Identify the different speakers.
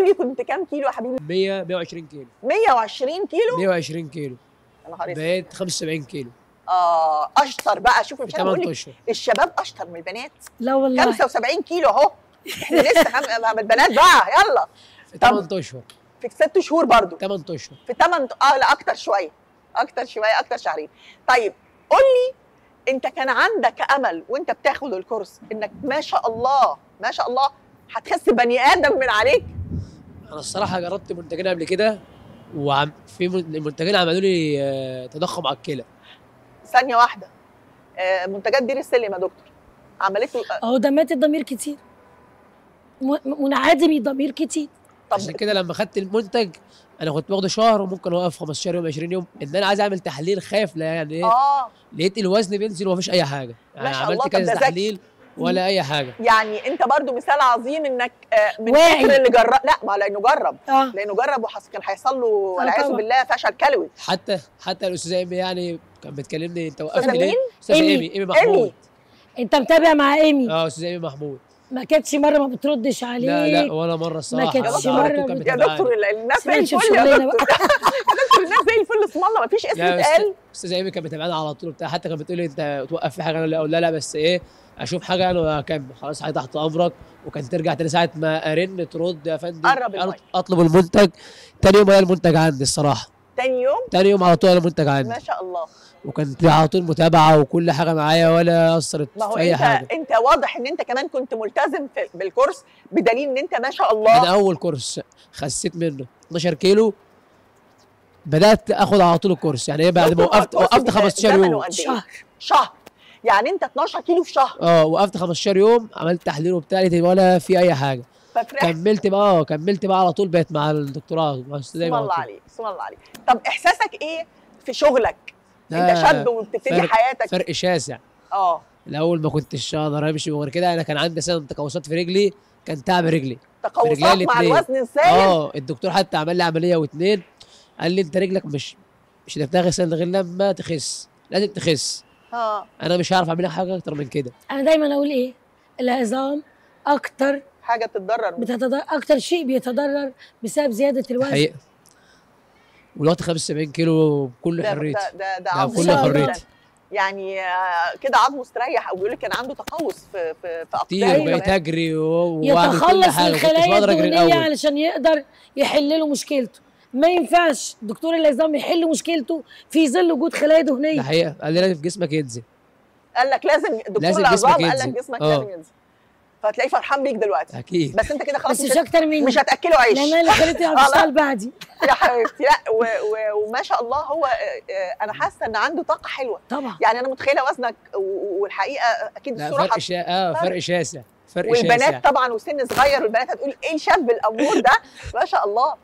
Speaker 1: الدوري كنت كام كيلو يا حبيبي
Speaker 2: 100 120 كيلو
Speaker 1: 120 كيلو
Speaker 2: 120 كيلو
Speaker 1: يا نهار اسود
Speaker 2: بقيت 75 كيلو
Speaker 1: اه اشطر بقى شوف
Speaker 2: في
Speaker 1: مش انا بقول
Speaker 2: 8
Speaker 1: لك
Speaker 2: اشهر
Speaker 1: الشباب اشطر من البنات
Speaker 3: لا والله
Speaker 1: 75 كيلو اهو احنا لسه خم- من البنات بقى يلا
Speaker 2: في
Speaker 1: طب-
Speaker 2: 8 اشهر
Speaker 1: في ست شهور برضو
Speaker 2: 8 اشهر
Speaker 1: في 8 اه لا اكتر شويه اكتر شويه اكتر شهرين طيب قول لي انت كان عندك امل وانت بتاخد الكورس انك ما شاء الله ما شاء الله هتخس بني ادم من عليك
Speaker 2: انا الصراحه جربت منتجين قبل كده وعم في من- المنتجين عملوا لي آه، تضخم على الكلى
Speaker 1: ثانيه واحده آه، منتجات دير السلم يا دكتور عملت له آه،
Speaker 3: اهو ده مات الضمير كتير م- منعدم الضمير كتير
Speaker 1: طب
Speaker 2: عشان كده لما خدت المنتج انا كنت واخده شهر وممكن اوقف 15 يوم 20 يوم ان انا عايز اعمل تحليل خايف لا يعني ايه
Speaker 1: اه
Speaker 2: لقيت الوزن بينزل ومفيش اي حاجه يعني
Speaker 1: شاء
Speaker 2: عملت
Speaker 1: الله، طب
Speaker 2: كذا
Speaker 1: ده ذكي.
Speaker 2: تحليل ولا اي حاجه
Speaker 1: يعني انت برضو مثال عظيم انك آه، من
Speaker 3: واعي.
Speaker 1: كتر اللي جرب لا ما لانه جرب
Speaker 3: اه
Speaker 1: لانه جرب وحس... كان هيحصل له والعياذ
Speaker 3: طبعا.
Speaker 1: بالله فشل كلوي
Speaker 2: حتى حتى الاستاذه ايمي يعني كان بتكلمني انت وقفت
Speaker 1: أستاذة
Speaker 2: ليه؟
Speaker 1: مين؟
Speaker 2: استاذه
Speaker 3: إيمي.
Speaker 2: ايمي ايمي محمود
Speaker 3: انت متابع مع ايمي
Speaker 2: اه استاذه ايمي محمود
Speaker 3: ما كانتش مره ما بتردش عليك
Speaker 2: لا لا ولا مره الصراحه
Speaker 3: كانتش
Speaker 2: أنا
Speaker 3: مرة
Speaker 2: دكتور كان
Speaker 3: بت-
Speaker 1: يا
Speaker 2: متابعني.
Speaker 1: دكتور ال- الناس زي
Speaker 3: سمعتش
Speaker 1: الفل يا
Speaker 3: شغلنا
Speaker 1: دكتور
Speaker 3: بقى
Speaker 1: يا دكتور الناس زي الفل اسم الله ما فيش اسم
Speaker 2: لا
Speaker 1: اتقال
Speaker 2: استاذه ايمي كانت متابعانا على طول بتاع حتى كانت بتقول لي انت توقف في حاجه انا لا اقول لا لا بس ايه اشوف حاجه انا واكمل خلاص حاجه تحت امرك وكانت ترجع تاني ساعه ما ارن ترد يا فندم
Speaker 1: قرب
Speaker 2: أنا
Speaker 1: المايك.
Speaker 2: اطلب المنتج تاني يوم الاقي المنتج عندي الصراحه
Speaker 1: تاني يوم
Speaker 2: تاني يوم على طول المنتج عندي
Speaker 1: ما شاء الله
Speaker 2: وكانت على طول متابعه وكل حاجه معايا ولا اثرت
Speaker 1: ما هو
Speaker 2: في اي
Speaker 1: انت
Speaker 2: حاجه
Speaker 1: انت واضح ان انت كمان كنت ملتزم في بالكورس بدليل ان انت ما شاء الله
Speaker 2: انا اول كورس خسيت منه 12 كيلو بدات اخد على طول الكورس يعني ايه بعد ما
Speaker 1: دكتور،
Speaker 2: وقفت
Speaker 1: الكورس
Speaker 2: وقفت
Speaker 1: ده
Speaker 2: 15
Speaker 1: زمنه
Speaker 2: يوم
Speaker 1: قد إيه؟
Speaker 3: شهر
Speaker 1: شهر يعني انت 12 كيلو في شهر
Speaker 2: اه وقفت 15 يوم عملت تحليل وبتاع لقيت ولا في اي حاجه
Speaker 1: ففرحت
Speaker 2: كملت بقى اه كملت بقى على طول بقيت مع الدكتوراه مع الاستاذ
Speaker 1: اسم
Speaker 2: ايمن على
Speaker 1: الله
Speaker 2: طول.
Speaker 1: عليك اسم الله عليك طب احساسك ايه في شغلك انت
Speaker 2: لا،
Speaker 1: شاب وبتبتدي
Speaker 2: فرق-
Speaker 1: حياتك
Speaker 2: فرق شاسع
Speaker 1: اه
Speaker 2: الاول ما كنتش اقدر امشي وغير كده انا كان عندي سنه تقوسات في رجلي كان تعب رجلي
Speaker 1: تقوسات
Speaker 2: رجليا
Speaker 1: مع
Speaker 2: الاتنين.
Speaker 1: الوزن الزايد
Speaker 2: اه الدكتور حتى عمل لي عمليه واتنين قال لي انت رجلك مش مش هتفتغسل غير لما تخس لازم تخس
Speaker 1: اه
Speaker 2: انا مش هعرف اعمل لك حاجه اكتر من كده
Speaker 3: انا دايما اقول ايه العظام اكتر
Speaker 1: حاجه تتضرر منها.
Speaker 3: بتتضرر اكتر شيء بيتضرر بسبب زياده الوزن
Speaker 2: حقيقه ودلوقتي 75 كيلو بكل
Speaker 1: ده
Speaker 2: حريتي
Speaker 1: ده ده, ده
Speaker 2: ده
Speaker 1: عظم
Speaker 3: بكل
Speaker 1: جداً.
Speaker 2: حريتي.
Speaker 1: يعني آه، كده عظمه استريح او بيقول لك كان عنده تقوس في في في
Speaker 2: كتير
Speaker 1: اقدامه
Speaker 2: بقيت
Speaker 1: كمان.
Speaker 2: اجري و- واعمل كل
Speaker 3: يتخلص من
Speaker 2: حاجه كنتش
Speaker 3: الخلايا
Speaker 2: بقدر اجري
Speaker 3: الدهنيه
Speaker 2: الاول
Speaker 3: علشان يقدر يحل له مشكلته ما ينفعش دكتور العظام يحل مشكلته في ظل وجود خلايا
Speaker 2: ده
Speaker 3: دهنيه
Speaker 2: حقيقه قال لي لازم جسمك ينزل
Speaker 1: قال لك لازم دكتور
Speaker 2: لازم
Speaker 1: العظام
Speaker 2: جسمك
Speaker 1: قال لك
Speaker 2: ينزل.
Speaker 1: جسمك
Speaker 2: آه.
Speaker 1: لازم ينزل فتلاقيه فرحان بيك دلوقتي
Speaker 2: اكيد
Speaker 1: بس انت كده خلاص
Speaker 3: بس
Speaker 1: مش,
Speaker 3: مش
Speaker 1: هت-
Speaker 3: اكتر مني
Speaker 1: مش هتاكله عيش
Speaker 3: لان انا اللي خليته
Speaker 1: آه، لا.
Speaker 3: يشتغل بعدي
Speaker 1: يا حبيبتي لا و و وما شاء الله هو آه، آه، انا حاسه ان عنده طاقه حلوه
Speaker 3: طبعا
Speaker 1: يعني انا متخيله وزنك و- و- والحقيقه اكيد
Speaker 2: لا
Speaker 1: الصوره
Speaker 2: فرق
Speaker 1: حط-
Speaker 2: شا... اه
Speaker 1: فرق.
Speaker 2: فرق شاسع فرق شاسع
Speaker 1: والبنات طبعا وسن صغير والبنات هتقول ايه الشاب الامور ده ما شاء الله